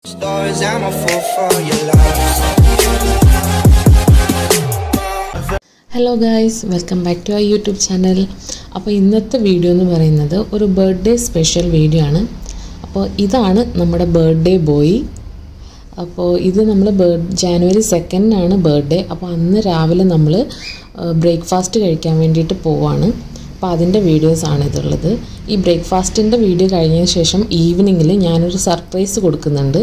Stars, I'm a fool for your love. Hello guys welcome back to our YouTube channel അപ്പോൾ ഇന്നത്തെ video എന്ന് പറയുന്നത് ഒരു birthday special video ആണ് അപ്പോൾ ഇതാണ് നമ്മുടെ ബർത്ത്ഡേ ബോയ് അപ്പോൾ ഇത് നമ്മൾ ബേർഡ് ജാനുവരി സെക്കൻഡിനാണ് ബർത്ത്ഡേ അപ്പോൾ അന്ന് രാവിലെ നമ്മൾ ബ്രേക്ക്ഫാസ്റ്റ് കഴിക്കാൻ വേണ്ടിയിട്ട് പോവാണ് അപ്പോൾ അതിൻ്റെ വീഡിയോസാണ് ഇതുള്ളത് ഈ ബ്രേക്ക്ഫാസ്റ്റിൻ്റെ വീഡിയോ കഴിഞ്ഞതിന് ശേഷം ഈവനിങ്ങിൽ ഞാനൊരു സർപ്രൈസ് കൊടുക്കുന്നുണ്ട്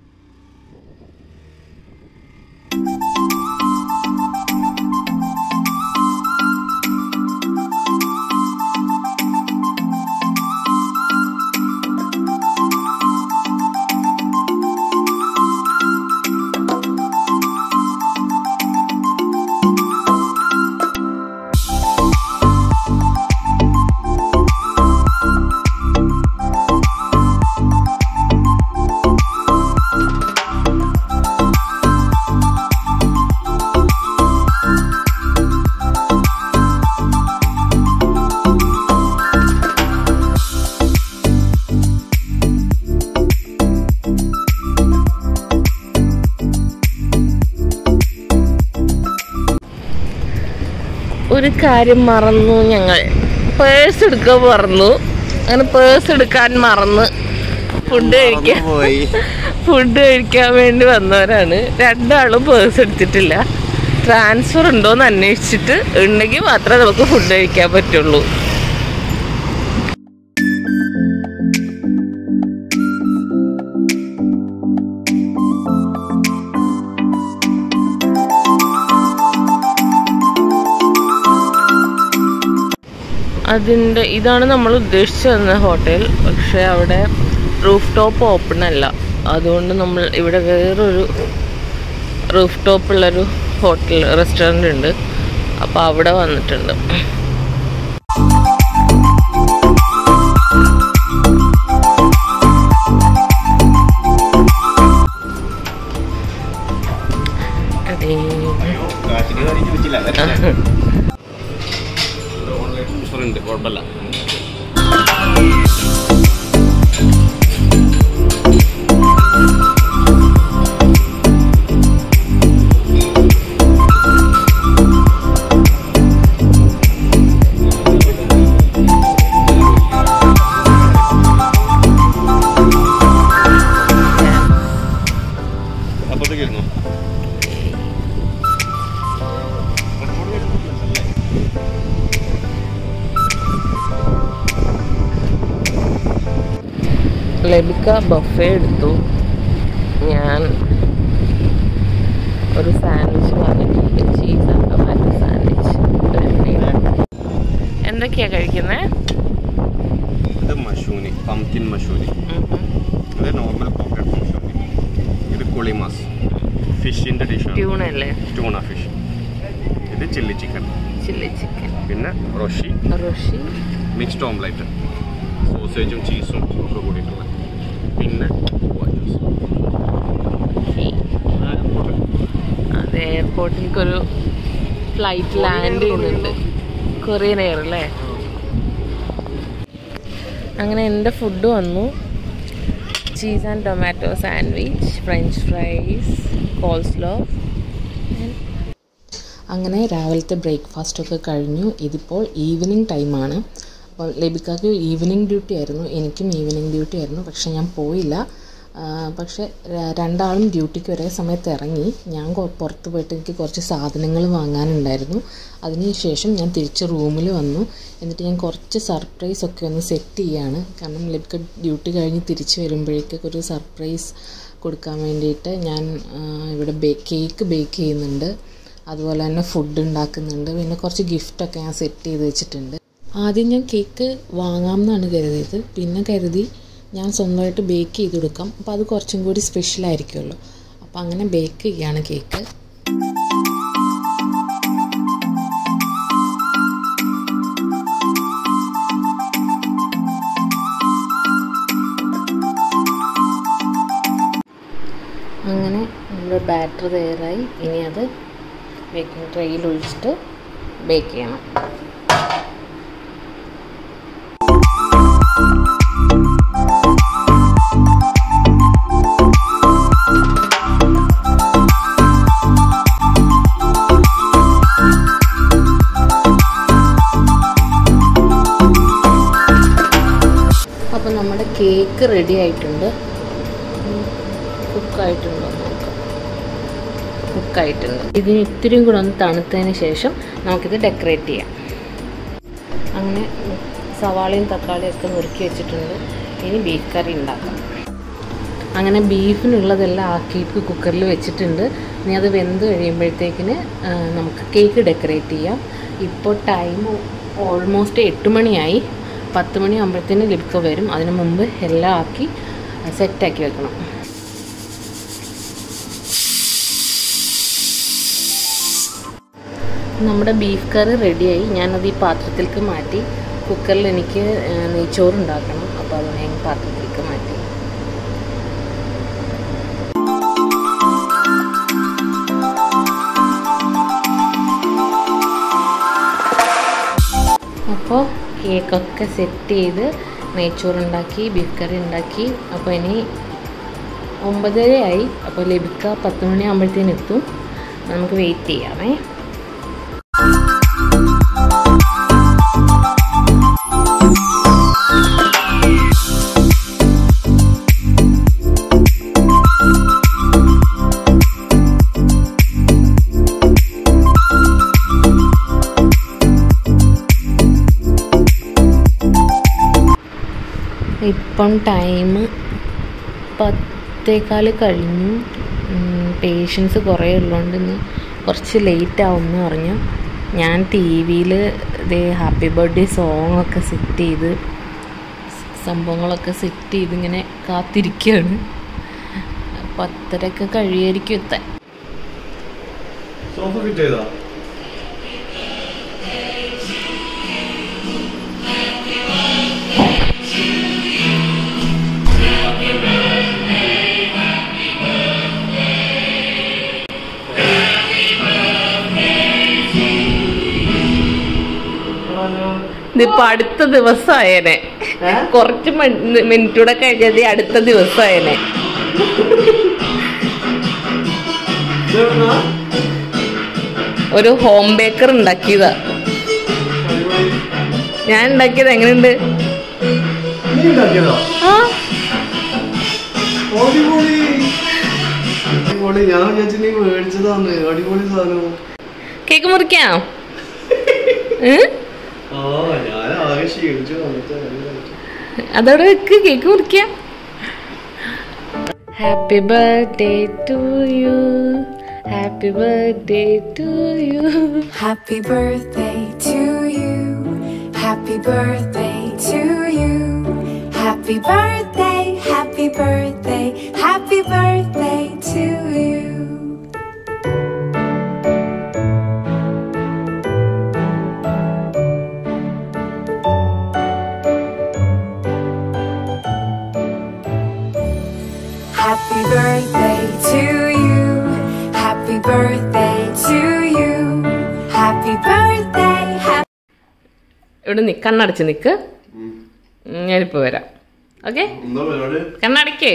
ഒരു കാര്യം മറന്നു ഞങ്ങൾ പേഴ്സ് എടുക്കാൻ മറന്നു അങ്ങനെ പേഴ്സ് എടുക്കാൻ മറന്ന് ഫുഡ് കഴിക്കാൻ പോയി ഫുഡ് കഴിക്കാൻ വേണ്ടി വന്നവരാണ് രണ്ടാളും പേഴ്സ് എടുത്തിട്ടില്ല ട്രാൻസ്ഫർ ഉണ്ടോയെന്ന് അന്വേഷിച്ചിട്ട് ഉണ്ടെങ്കിൽ മാത്രമേ നമുക്ക് ഫുഡ് കഴിക്കാൻ പറ്റുള്ളൂ അതിൻ്റെ ഇതാണ് നമ്മൾ ഉദ്ദേശിച്ചു വന്ന ഹോട്ടൽ പക്ഷേ അവിടെ റൂഫ് ടോപ്പ് ഓപ്പൺ അല്ല അതുകൊണ്ട് നമ്മൾ ഇവിടെ വേറൊരു റൂഫ് ടോപ്പ് ഉള്ളൊരു ഹോട്ടൽ റെസ്റ്റോറൻ്റ് ഉണ്ട് അപ്പോൾ അവിടെ വന്നിട്ടുണ്ട് അതേ കാശിന് കാര്യം ചോദിച്ചില്ല ഉണ്ട് കുഴപ്പമില്ല അപ്പത്തേക്കായിരുന്നു ലബിക്ക ബഫേ എടുത്തു ഞാൻ ഒരു സാൻഡ്വിച്ച് വാങ്ങിയിട്ടുണ്ട് ചീസ് ആൻഡ് ടൊമാറ്റോ സാൻഡ്വിച്ച് എന്തൊക്കെയാ കഴിക്കുന്നത് ഇത് മഷൂനി പംകിൻ മഷൂനി ഇത് നോർമൽ പോക്കറ്റ് മഷൂനി ഇത് കുളിമാസ് ഫിഷിൻ്റെ ഡിഷാണ് ട്യൂണല്ലേ ട്യൂണ ഫിഷ് ഇത് ചില്ലി ചിക്കൻ ചില്ലി ചിക്കൻ പിന്നെ റൊഷി റോഷി മിക്സ്ഡ് ഓംലെറ്റ് സോസേജും ചീസും ഒക്കെ കൂടിയിട്ടുള്ള പിന്നെ ഉവ്വ ജ്യൂസ്. അത് എയർപോർട്ടിലേക്ക് ഒരു ഫ്ലൈറ്റ് ലാൻഡ് ചെയ്യുന്നുണ്ട് കൊറിയൻ എയർ അല്ലേ അങ്ങനെ എൻ്റെ ഫുഡ് വന്നു cheese and tomato sandwich French fries coleslaw അങ്ങനെ രാവിലത്തെ ബ്രേക്ക്ഫാസ്റ്റൊക്കെ കഴിഞ്ഞു ഇതിപ്പോൾ ഈവനിങ് ടൈമാണ് അപ്പോൾ ലബിക്കാക്ക് ഈവനിങ് ഡ്യൂട്ടി ആയിരുന്നു എനിക്കും ഈവനിങ് ഡ്യൂട്ടി ആയിരുന്നു പക്ഷേ ഞാൻ പോയില്ല ആ, പക്ഷേ ര- രണ്ടാളും ഡ്യൂട്ടിക്ക് ഒരേ സമയത്ത് ഇറങ്ങി ഞാൻ കൊ- പുറത്ത് പോയിട്ട് എനിക്ക് കുറച്ച് സാധനങ്ങൾ വാങ്ങാനുണ്ടായിരുന്നു അതിനുശേഷം ഞാൻ തിരിച്ച് റൂമിൽ വന്നു എന്നിട്ട് ഞാൻ കുറച്ച് സർപ്രൈസ് ഒക്കെ ഒന്ന് സെറ്റ് ചെയ്യാണ് കാരണം ലബിക്ക ഡ്യൂട്ടി കഴിഞ്ഞ് തിരിച്ച് വരുമ്പോഴേക്കൊക്കെ ഒരു സർപ്രൈസ് കൊടുക്കാൻ വേണ്ടിയിട്ട് ഞാൻ ആ, ഇവിടെ ബേ കേക്ക് ബേക്ക് ചെയ്യുന്നുണ്ട് അതുപോലെ തന്നെ ഫുഡ് ഉണ്ടാക്കുന്നുണ്ട് പിന്നെ കുറച്ച് ഗിഫ്റ്റൊക്കെ ഞാൻ സെറ്റ് ചെയ്ത് വെച്ചിട്ടുണ്ട് ആദ്യം ഞാൻ കേക്ക് വാങ്ങാമെന്നാണ് കരുതിയത് പിന്നെ കരുതി ഞാൻ സ്വന്തമായിട്ട് ബേക്ക് ചെയ്ത് കൊടുക്കാം അപ്പോൾ അത് കുറച്ചും കൂടി സ്പെഷ്യൽ ആയിരിക്കുമല്ലോ അപ്പോൾ അങ്ങനെ ബേക്ക് ചെയ്യാണ് കേക്ക് അങ്ങനെ നമ്മുടെ ബാറ്റർ തയ്യാറായി ഇനി അത് ബേക്കിംഗ് ട്രേയിൽ ഒഴിച്ചിട്ട് ബേക്ക് ചെയ്യണം കേക്ക് റെഡി ആയിട്ടുണ്ട് കുക്കായിട്ടുണ്ടോ നോക്കാം കുക്കായിട്ടുണ്ട് ഇതിന് ഇത്തിരിയും കൂടെ ഒന്ന് തണുത്തതിന് ശേഷം നമുക്കിത് ഡെക്കറേറ്റ് ചെയ്യാം അങ്ങനെ സവാളയും തക്കാളിയും ഒക്കെ നുറുക്കി വെച്ചിട്ടുണ്ട് ഇനി ബീഫ് കറി ഉണ്ടാക്കാം അങ്ങനെ ബീഫിനുള്ളതെല്ലാം ആക്കിയിട്ട് കുക്കറിൽ വെച്ചിട്ടുണ്ട് ഇനി അത് വെന്ത് കഴിയുമ്പോഴത്തേക്കിന് ആ, നമുക്ക് കേക്ക് ഡെക്കറേറ്റ് ചെയ്യാം ഇപ്പോൾ ടൈം ഓൾമോസ്റ്റ് എട്ട് മണിയായി പത്ത് മണി ആകുമ്പോഴത്തേന് ലിപ്ക വരും അതിന് മുമ്പ് എല്ലാം ആക്കി സെറ്റാക്കി വെക്കണം നമ്മുടെ ബീഫ് കറി റെഡിയായി ഞാനത് ഈ പാത്രത്തിലേക്ക് മാറ്റി കുക്കറിൽ എനിക്ക് ആ, നെയ്ച്ചോറ് ഉണ്ടാക്കണം അപ്പോൾ അത് ഞാൻ പാത്രത്തിലേക്ക് മാറ്റി അപ്പോൾ കേക്കൊക്കെ സെറ്റ് ചെയ്ത് നെയ്ച്ചോറുണ്ടാക്കി ബീഫ് കറി ഉണ്ടാക്കി അപ്പോൾ ഇനി ഒമ്പതരയായി അപ്പോൾ ലഭിക്ക പത്ത് മണി ആകുമ്പോഴത്തേന് എത്തും നമുക്ക് വെയിറ്റ് ചെയ്യാമേ ഇപ്പം ടൈം പത്തേക്കാൽ കഴിഞ്ഞു പേഷ്യൻസ് കുറേ ഉള്ളതുകൊണ്ട് ഇന്ന് കുറച്ച് ലേറ്റ് ആവുമെന്ന് പറഞ്ഞു ഞാൻ ടി വിയിൽ ഇതേ ഹാപ്പി ബർത്ത്ഡേ സോങ് ഒക്കെ സെറ്റ് ചെയ്ത് സംഭവങ്ങളൊക്കെ സെറ്റ് ചെയ്ത് ഇങ്ങനെ കാത്തിരിക്കുകയാണ് പത്തരക്ക് കഴിയായിരിക്കും എത്താൻ സോഫ ഫിറ്റ് ചെയ്താ ഇതിപ്പോ അടുത്ത ദിവസമായേനെ കുറച്ച് മിനിറ്റൂടെ കഴിഞ്ഞത് അടുത്ത ദിവസമായേനെ ഒരു ഹോം ബേക്കർ ഉണ്ടാക്കിയതാ ഞാൻ ഉണ്ടാക്കിയത് എങ്ങനെയുണ്ട് നീ ഉണ്ടാക്കിയതാ ആ അടിപൊളി അടിപൊളി ഞാൻ വിചാരിച്ചു നീ മേടിച്ചതാന്ന് അടിപൊളി സാധനം കേക്ക് മുറിക്കാം ഏ? ആ ഞാൻ ആകെ ക്ഷീണിച്ചു വന്നിട്ട് അതവിടെ വെക്ക് കേക്ക് മുറിക്കാം happy birthday to you happy birthday to you Happy birthday to you. Happy birthday to you. Happy birthday, happy birthday, happy birthday to you. Happy birthday to you. Happy birthday to you. Happy birthday. Happy ഇവിടെ നിക്ക് കണ്ണടച്ച് നിക്ക് ഞാനിപ്പോ വരാം okay എന്താ പരിപാടി കണ്ണടക്കേ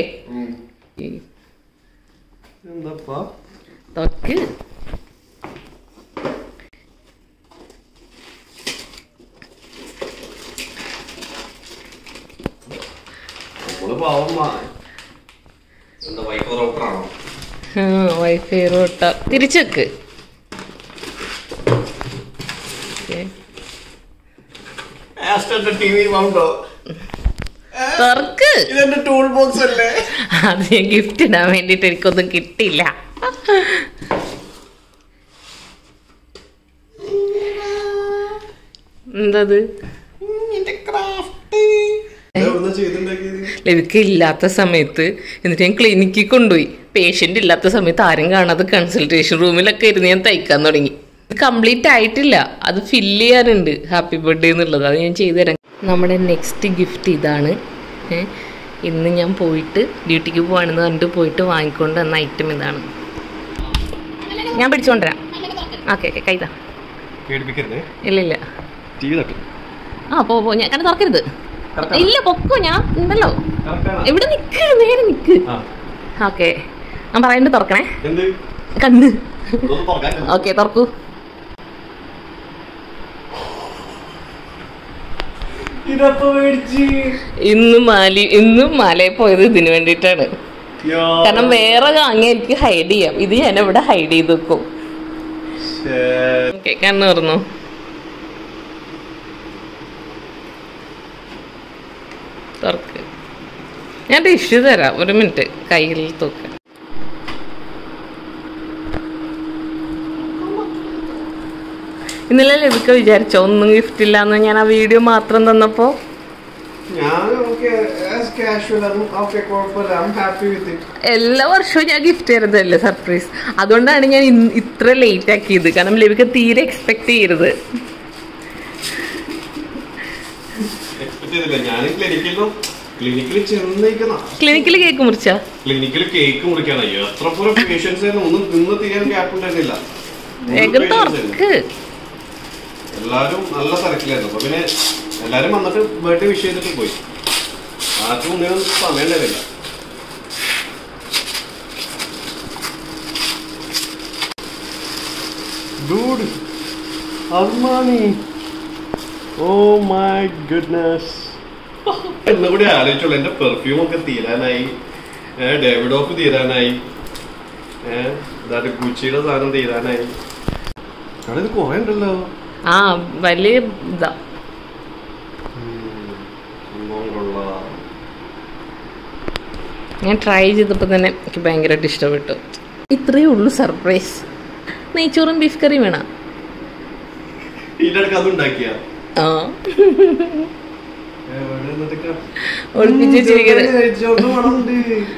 എന്താപ്പാ തൊക്ക് നമ്മള് പാവം എന്താ wife ഡോക്ടറാണോ wifi റോട്ട തിരിച്ചു വെക്ക് Okay. ആസ്റ്റന്റെ ടി വി ഉണ്ടോ തുറക്ക് ഇതെന്റെ ടൂൾ ബോക്സ് അല്ലേ അത് ഞാൻ ഗിഫ്റ്റ് ഇടാൻ വേണ്ടിട്ട് എനിക്കൊന്നും കിട്ടിയില്ല എന്തത് എവിടുന്നാ ചെയ്തിട്ടുണ്ടാക്കിയത് ലവിക്ക് ഇല്ലാത്ത സമയത്ത് എന്നിട്ട് ഞാൻ ക്ലിനിക്കിൽ കൊണ്ടുപോയി പേഷ്യൻ്റ് ഇല്ലാത്ത സമയത്ത് ആരും കാണാതെ കൺസൾട്ടേഷൻ റൂമിലൊക്കെ ഇരുന്ന് ഞാൻ തയ്ക്കാൻ തുടങ്ങി കംപ്ലീറ്റ് ആയിട്ടില്ല അത് ഫില്ല് ചെയ്യാനുണ്ട് ഹാപ്പി ബർത്ത്ഡേ എന്നുള്ളത് അത് ഞാൻ ചെയ്തു തരാം നമ്മുടെ നെക്സ്റ്റ് ഗിഫ്റ്റ് ഇതാണ് ഏ, ഇന്ന് ഞാൻ പോയിട്ട് ഡ്യൂട്ടിക്ക് പോവാണെന്ന് പറഞ്ഞിട്ട് പോയിട്ട് വാങ്ങിക്കൊണ്ട് വന്ന ഐറ്റം ഇതാണ് ഞാൻ പിടിച്ചോണ്ടരാം ഓക്കെ ഓക്കെ കൈതാ പേടിപ്പിക്കരുതേ ഇല്ല ഇല്ല ടി വി തട്ടി ആ പോ പോ ഞാൻ കണ്ണ് തുറക്കരുത് ഇല്ല പൊക്കോ ഞാൻ ഉണ്ടല്ലോ ഇവിടെ നിക്ക് നേരെ നിക്ക് ആ ഓക്കെ ഞാൻ പറയണ്ട് തുറക്കണേ എന്ത് കണ്ണ് ഇതൊന്ന് തുറക്കാൻ ഓക്കെ തുറക്കൂ ഇതപ്പോ മേടിച്ച് ഇന്ന് മാലി ഇന്നും മാലയിൽ പോയത് ഇതിന് വേണ്ടിയിട്ടാണ് കാരണം വേറെ വാങ്ങി എനിക്ക് ഹൈഡ് ചെയ്യാം ഇത് ഞാൻ ഇവിടെ ഹൈഡ് ചെയ്ത് വെക്കും ഓക്കെ കണ്ണു തുറന്നു തുറക്ക് ഞാൻ ടിഷ്യൂ തരാം ഒരു മിനിറ്റ് കയ്യിൽ തൂക്ക ഇന്നലെ ലഭിക്ക വിചാരിച്ചോ ഒന്നും ഗിഫ്റ്റ് ഇല്ലാന്ന് ഞാൻ ആ വീഡിയോ മാത്രം തന്നപ്പോ ഞാൻ ഓക്കെ ആസ് കാഷ്വൽ ഓക്കെ കുഴപ്പമില്ല ഐ ഹാപ്പി വിത്ത് ഇറ്റ് എല്ലാ വർഷവും ഞാൻ ഗിഫ്റ്റ് തരുന്നതല്ലേ സർപ്രൈസ് അതുകൊണ്ടാണ് ഞാൻ ഇന്ന് ഇത്ര ലേറ്റ് ആക്കിയത് കാരണം ലഭിക്ക തീരെ എക്സ്പെക്ട് ചെയ്യരുത് എക്സ്പെക്ട് ചെയ്തില്ല ഞാൻ ക്ലിനിക്കിലും ക്ലിനിക്കിൽ ചെന്നേക്കുന്ന ക്ലിനിക്കിൽ കേക്ക് മുറിച്ചാ ക്ലിനിക്കിൽ കേക്ക് മുറിക്കാണ് എത്ര പൂരം പേഷ്യൻസ് ആയിരുന്നു ഒന്നും നിന്ന് തീരാൻ ഗ്യാപ്പ് ഉണ്ടായിരുന്നില്ല വേഗം തുറക്ക് എല്ലാരും നല്ല തിരക്കിലായിരുന്നു അപ്പൊ പിന്നെ എല്ലാരും വന്നിട്ട് ബർത്ത്ഡേ വിഷ് ചെയ്തിട്ട് പോയി ആർക്കും ഒന്നിനും സമയം ഉണ്ടായിരുന്നില്ല Dude, Armani. Oh my goodness. എന്നുകൂടി ആലോചിച്ചോളൂ എന്റെ പെർഫ്യൂം ഒക്കെ തീരാനായി ഏഹ് ഡേവിഡ് ഓഫ് തീരാനായി ഏഹ് ഇതായിട്ട് ഗുച്ചിയുടെ സാധനം തീരാനായി അവിടെ ഇത് കുറെ ഉണ്ടല്ലോ ആ വലിയ ഇതാ സംഭവം കൊള്ളാം ഞാൻ ട്രൈ ചെയ്തപ്പോൾ തന്നെ എനിക്ക് ഭയങ്കരമായിട്ട് ഇഷ്ടപ്പെട്ടു ഇത്രയേ ഉള്ളൂ സർപ്രൈസ് നെയ്ച്ചോറും ബീഫ് കറിയും വേണം ഇതിന്റെ ഇടയ്ക്ക് അത് ഉണ്ടാക്കിയ ആ ഒളിപ്പിച്ച് വെച്ചിരിക്കുന്നത്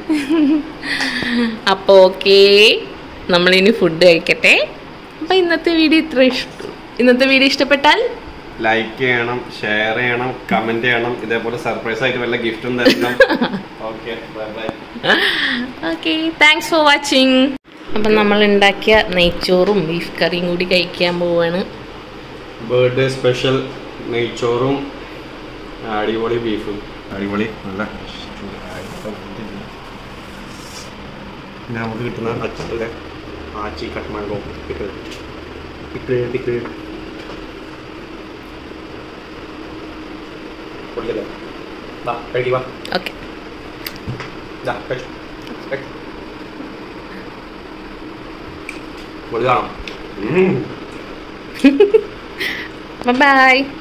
അപ്പോൾ ഓക്കെ നമ്മളിനി ഫുഡ് കഴിക്കട്ടെ അപ്പം ഇന്നത്തെ വീഡിയോ ഇത്ര ഇഷ്ടം ഇന്നത്തെ വീഡിയോ ഇഷ്ടപ്പെട്ടാൽ ലൈക്ക് ചെയ്യണം ഷെയർ ചെയ്യണം കമന്റ് ചെയ്യണം ഇതേപോലെ സർപ്രൈസ് ആയിട്ട് വല്ല ഗിഫ്റ്റും തരണം okay bye bye okay thanks for watching അപ്പം നമ്മൾ ഉണ്ടാക്കിയ നെയ്ച്ചോറും ബീഫ് കറിയും കൂടി കഴിക്കാൻ പോവാണ് ബർത്ത്ഡേ സ്പെഷ്യൽ നെയ്ച്ചോറും അടിപൊളി ബീഫും അടിപൊളി നല്ല പിന്നെ നമുക്ക് കിട്ടുന്ന അച്ചല്ലേ Aachi cut mango pickle pickle pickle പൊളിയല്ലേ ദാ കഴിക്കുക ഓക്കെ ദാ കഴിച്ചു പൊളിയാണോ ബൈ